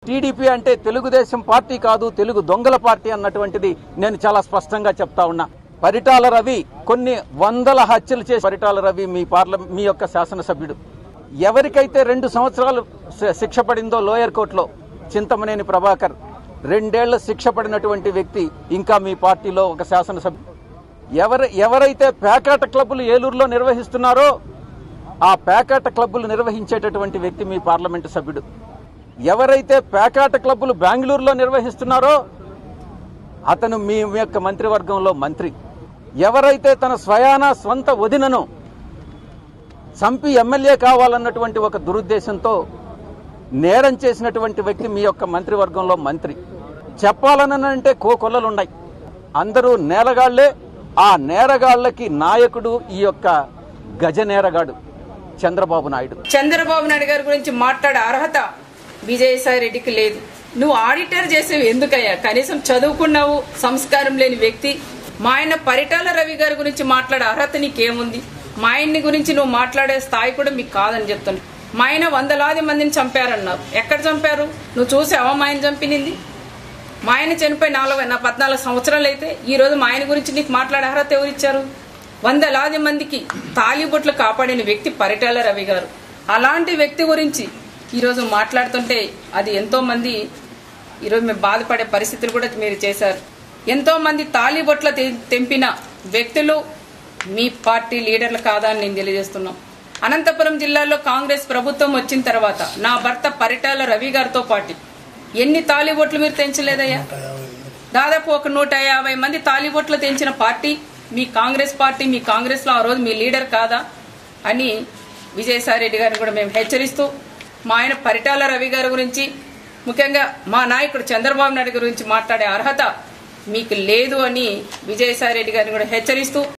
TDP అంటే Telugu Desam party కాదు తెలుగు దొంగల పార్టీ అన్నటువంటిది నేను చాలా స్పష్టంగా చెప్తా ఉన్నా పరిటాల రవి కొన్ని వందల హత్యలు చేసి పరిటాల రవి మీ పార్ల మీ యొక్క శాసనసభ్యుడు ఎవరికైతే రెండు సంవత్సరాలు శ- శిక్ష పడిందో లోయర్ కోర్టులో చింతమనేని ప్రభాకర్ రెండేళ్ల శిక్ష పడినటువంటి వ్యక్తి ఇంకా మీ పార్టీలో ఒక శాసనసభ్యుడు ఎవరు ఎవరైతే పేకాట క్లబ్బులు ఏలూరులో నిర్వహిస్తున్నారో ఆ పేకాట క్లబ్బులు నిర్వహించేటటువంటి వ్యక్తి మీ పార్లమెంటు సభ్యుడు ఎవరైతే పేకాట క్లబ్బులు బెంగళూరులో నిర్వహిస్తున్నారో అతను మీ మీ యొక్క మంత్రివర్గంలో మంత్రి ఎవరైతే తన స్వయాన స్వంత వదినను చంపి ఎమ్మెల్యే కావాలన్నటువంటి ఒక దురుద్దేశంతో నేరం చేసినటువంటి వ్యక్తి మీ యొక్క మంత్రివర్గంలో మంత్రి చెప్పాలనంటే కోకొల్లలున్నాయి అందరూ నేరగాళ్లే ఆ నేరగాళ్లకి నాయకుడు ఈ యొక్క గజ నేరగాడు చంద్రబాబు నాయుడు చంద్రబాబు నాయుడు గారి గురించి మాట్లాడే అర్హత విజయసాయి రెడ్డికి లేదు నువ్వు ఆడిటర్ చేసేవి ఎందుకయ్యా కనీసం చదువుకున్నావు సంస్కారం లేని వ్యక్తి మా ఆయన పరిటాల రవి గారి గురించి మాట్లాడే అర్హత నీకేముంది మా ఆయన్ని గురించి నువ్వు మాట్లాడే స్థాయి కూడా మీకు కాదని చెప్తున్నా మా ఆయన వందలాది మందిని చంపారన్నారు ఎక్కడ చంపారు నువ్వు చూసావా మా ఆయన చంపినింది మా ఆయన చనిపోయి నాలుగు నా పద్నాలుగు సంవత్సరాలు అయితే ఈ రోజు మా ఆయన గురించి నీకు మాట్లాడే అర్హత ఎవరిచ్చారు వందలాది మందికి తాలిబొట్లు కాపాడిన వ్యక్తి పరిటాల రవి గారు అలాంటి వ్యక్తి గురించి ఈరోజు మాట్లాడుతుంటే అది ఎంతో మంది ఈరోజు మేము బాధపడే పరిస్థితులు కూడా మీరు చేశారు ఎంతో మంది తాలిబొట్ల తె- తెంపిన వ్యక్తులు మీ పార్టీ లీడర్లు కాదా అని నేను తెలియజేస్తున్నాం అనంతపురం జిల్లాలో కాంగ్రెస్ ప్రభుత్వం వచ్చిన తర్వాత నా భర్త పరిటాల రవి గారితో పాటు ఎన్ని తాలిబొట్లు మీరు తెంచలేదయ్యా దాదాపు ఒక నూట యాభై మంది తాలిబొట్లు తెంచిన పార్టీ మీ కాంగ్రెస్ పార్టీ మీ కాంగ్రెస్ లో ఆ రోజు మీ లీడర్ కాదా అని విజయసాయి రెడ్డి గారిని కూడా మేము హెచ్చరిస్తూ మా ఆయన పరిటాల రవి గారి గురించి ముఖ్యంగా మా నాయకుడు చంద్రబాబు నాయుడు గురించి మాట్లాడే అర్హత మీకు లేదు అని విజయసాయి రెడ్డి గారిని కూడా హెచ్చరిస్తూ